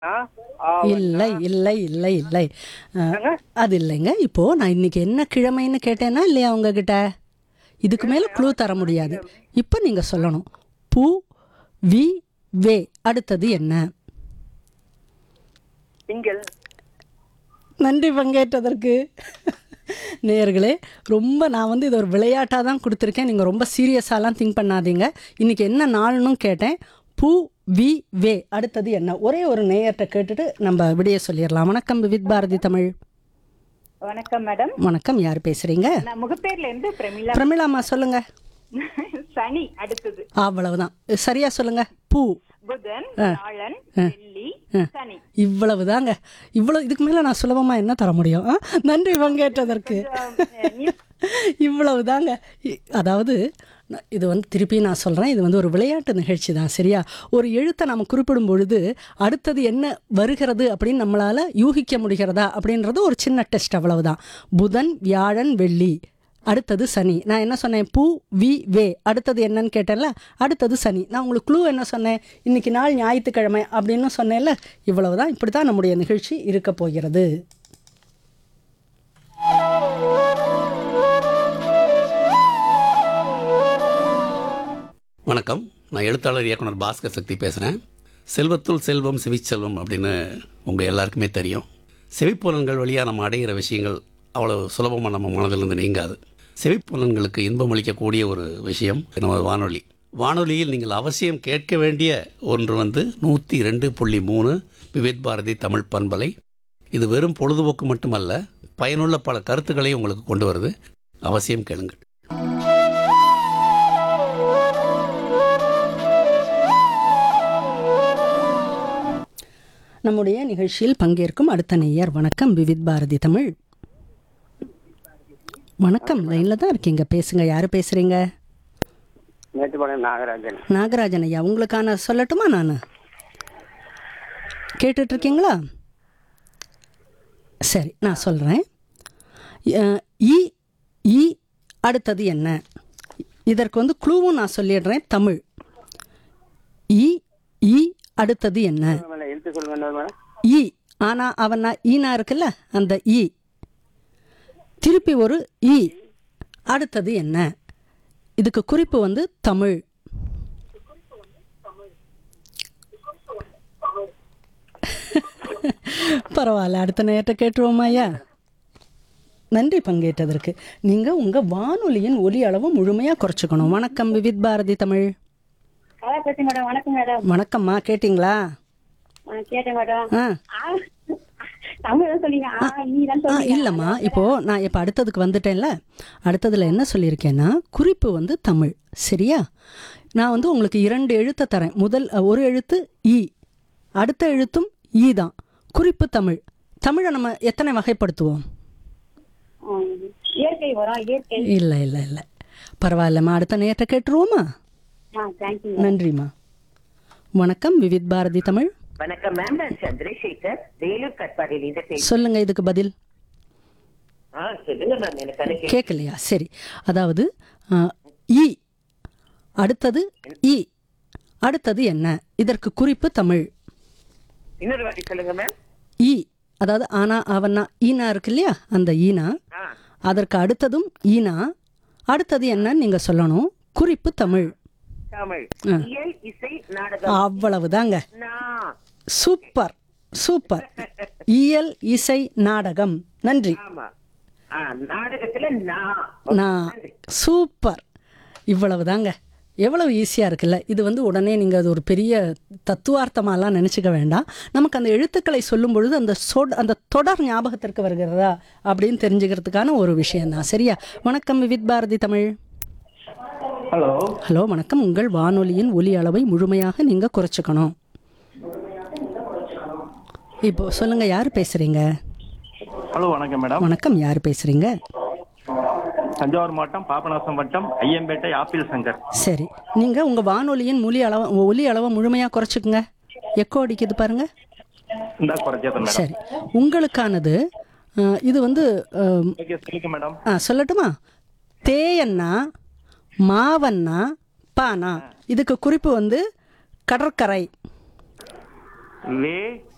ஆ ஆ, இல்லை இல்லை இல்லை இல்லை அஹ், என்னங்க? அது இல்லைங்க இப்போ நான் இன்னைக்கு என்ன கிழமைன்னு கேட்டேன்னா இல்லையா உங்ககிட்ட இதுக்கு மேல க்ளூ தர முடியாது இப்போ நீங்க சொல்லணும் பூ வி வே அடுத்தது என்ன திங்கள் நன்றி பங்கேற்றதற்கு நேயர்களே ரொம்ப நான் வந்து இது ஒரு விளையாட்டாக தான் கொடுத்துருக்கேன் நீங்கள் ரொம்ப சீரியஸாலாம் திங்க் பண்ணாதீங்க இன்றைக்கி என்ன நாள்னும் கேட்டேன் பூ வி வே அடுத்தது என்ன ஒரே ஒரு நேயர்கிட்ட கேட்டுட்டு நம்ம விடைய சொல்லிடலாம் வணக்கம் வித் பாரதி தமிழ் வணக்கம் மேடம் வணக்கம் யார் பேசுகிறீங்க நான் முகப்பேர்ல இருந்து பிரமிளா பிரமிளாம்மா சொல்லுங்க சனி அடுத்தது அவ்வளவுதான் சரியா சொல்லுங்க பூ புதன் வியாழன் வெள்ளி சனி இவ்வளவு தாங்க இவ்வளவு இதுக்கு மேலே நான் சுலபமாக என்ன தர முடியும் ஆ? நன்றி பங்கேற்றதற்கு இவ்வளவு தாங்க இ- அதாவது ந- இது வந்து திருப்பி நான் சொல்கிறேன் இது வந்து ஒரு விளையாட்டு நிகழ்ச்சி தான் சரியா ஒரு எழுத்தை நம்ம குறிப்பிடும் பொழுது அடுத்தது என்ன வருகிறது அப்படின்னு நம்மளால் யூகிக்க முடிகிறதா அப்படின்றது ஒரு சின்ன டெஸ்ட் அவ்வளவுதான் புதன் வியாழன் வெள்ளி அடுத்தது சனி நான் என்ன சொன்னேன் பூ வி வே அடுத்தது என்னன்னு கேட்டேன்ல அடுத்தது சனி நான் உங்களுக்கு க்ளூ என்ன சொன்னேன் இன்னைக்கு நாள் ஞாயிற்றுக்கிழமை அப்படின்னு சொன்னேன்ல இவ்வளவு தான் இப்படி தான் நம்முடைய நிகழ்ச்சி இருக்க போகிறது வணக்கம் நான் எழுத்தாளர் இயக்குனர் பாஸ்கர் சக்தி பேசுகிறேன் செல்வத்துள் செல்வம் செவிச்செல்வம் அப்படின்னு உங்கள் எல்லாருக்குமே தெரியும் செவிப்புலன்கள் வழியாக நம்ம அடைகிற விஷயங்கள் அவ்வளோ சுலபமாக நம்ம மனதிலிருந்து நீங்காது செவிப்புலன்களுக்கு இன்பம் அளிக்கக்கூடிய ஒரு விஷயம் நம்ம வானொலி வானொலியில் நீங்கள் அவசியம் கேட்க வேண்டிய ஒன்று வந்து நூற்றி ரெண்டு புள்ளி மூணு விவேத் பாரதி தமிழ் பண்பலை இது வெறும் பொழுதுபோக்கு மட்டுமல்ல பயனுள்ள பல கருத்துக்களை உங்களுக்கு கொண்டு வருது அவசியம் கேளுங்கள் நம்முடைய நிகழ்ச்சியில் பங்கேற்கும் அடுத்த நேயர் வணக்கம் விவித் பாரதி தமிழ் வணக்கம் லைனில் தான் இருக்கீங்க பேசுங்க யார் பேசுகிறீங்க மேட்டுப்பாளையம் நாகராஜன் நாகராஜன் ஐயா உங்களுக்கான சொல்லட்டுமா நான் கேட்டுட்டு இருக்கீங்களா சரி நான் சொல்கிறேன் இ இ அடுத்தது என்ன இதற்கு வந்து க்ளூவும் நான் சொல்லிடுறேன் தமிழ் இ இ அடுத்தது என்ன மேடம் எழுத்து சொல்லுங்க என்ன மேடம் ஈ ஆனா அவனா ஈனா இருக்குல்ல அந்த ஈ திருப்பி ஒரு ஈ அடுத்தது என்ன இதுக்கு குறிப்பு வந்து தமிழ் பரவாயில்ல அடுத்த நேரத்தை கேட்டுருவோமா ஐயா நன்றி பங்கேற்றதற்கு நீங்க உங்க வானொலியின் ஒலி அளவு முழுமையா குறைச்சிக்கணும் வணக்கம் விவித் பாரதி தமிழ் கலா பேசுங்க மேடம் வணக்கம் மேடம் வணக்கம்மா கேட்டிங்களா ஆ, கேட்டேன் மேடம் ஆ ஆ, தமிழ் தான் சொன்னீங்க ஆ ஈ தான் ஆ சொன்னீங்க இல்லைம்மா இப்போ நான் இப்போ அடுத்ததுக்கு வந்துட்டேன்ல அடுத்ததுல என்ன சொல்லியிருக்கேன்னா குறிப்பு வந்து தமிழ் சரியா நான் வந்து உங்களுக்கு இரண்டு எழுத்தை தரேன் முதல் அ, ஒரு எழுத்து ஈ அடுத்த எழுத்தும் ஈ தான் குறிப்பு தமிழ் தமிழை நம்ம எத்தனை வகைப்படுத்துவோம் ம், இயற்கை வரும் இயற்கை இல்லை இல்லை இல்லை பரவாயில்லம்மா அடுத்த நேரத்தை கேட்டுருவோமா ஆ தேங்க்யூ நன்றிம்மா வணக்கம் விவித் பாரதி தமிழ் வணக்கம் மேம் நான் சந்திரசேகர் வேலூர் கட்பாடியில் இருந்து பேசுறேன் சொல்லுங்க இதுக்கு பதில் ஆ சொல்லுங்க மேம் எனக்கு அது கே- கேட்கலையா சரி அதாவது ஆ, ஈ அடுத்தது ஈ அடுத்தது என்ன இதற்கு குறிப்பு தமிழ் இன்னொரு வாட்டி சொல்லுங்க மேம் ஈ அதாவது ஆனா அவனா ஈனா இருக்கு இல்லையா அந்த ஈனா ஆ அதற்கு அடுத்ததும் ஈனா அடுத்தது என்னன்னு நீங்க சொல்லணும் குறிப்பு தமிழ் தமிழ் ஆ. இயல் இசை நாடகம் அவ்வளவுதாங்க நான் சூப்பர் சூப்பர் இயல் இசை நாடகம் நன்றி ஆமா ஆ நாடகத்துல நான் நான் சூப்பர் இவ்வளவு தாங்க எவ்வளவு ஈஸியாக இருக்குல்ல இது வந்து உடனே நீங்கள் அது ஒரு பெரிய தத்துவார்த்தமாலாம் நினச்சிக்க வேண்டாம் நமக்கு அந்த எழுத்துக்களை சொல்லும் பொழுது அந்த சொட் அந்த தொடர் ஞாபகத்திற்கு வருகிறதா அப்படின்னு தெரிஞ்சுக்கிறதுக்கான ஒரு விஷயம்தான் சரியா வணக்கம் விவித் பாரதி தமிழ் ஹலோ ஹலோ வணக்கம் உங்கள் வானொலியின் ஒலி அளவை முழுமையாக நீங்கள் குறைச்சிக்கணும் இப்போ சொல்லுங்க யார் பேசுறீங்க ஹலோ வணக்கம் மேடம் வணக்கம் யார் பேசுறீங்க தஞ்சாவூர் மாவட்டம் பாபநாசம் வட்டம் ஐயம்பேட்டை ஆப்பிள் சங்கர் சரி நீங்கள் உங்கள் வானொலியின் மொழி அளவு ஒலி அளவை முழுமையாக குறைச்சிக்கங்க எக்கோ அடிக்குது பாருங்க இந்த குறைச்சது மேடம் சரி உங்களுக்கானது அஹ், இது வந்து அஹ், ஓகே சொல்லுங்க மேடம் ஆ சொல்லட்டுமா தேயன்னா மாவன்னா பானா இதுக்கு குறிப்பு வந்து கடற்கரை வே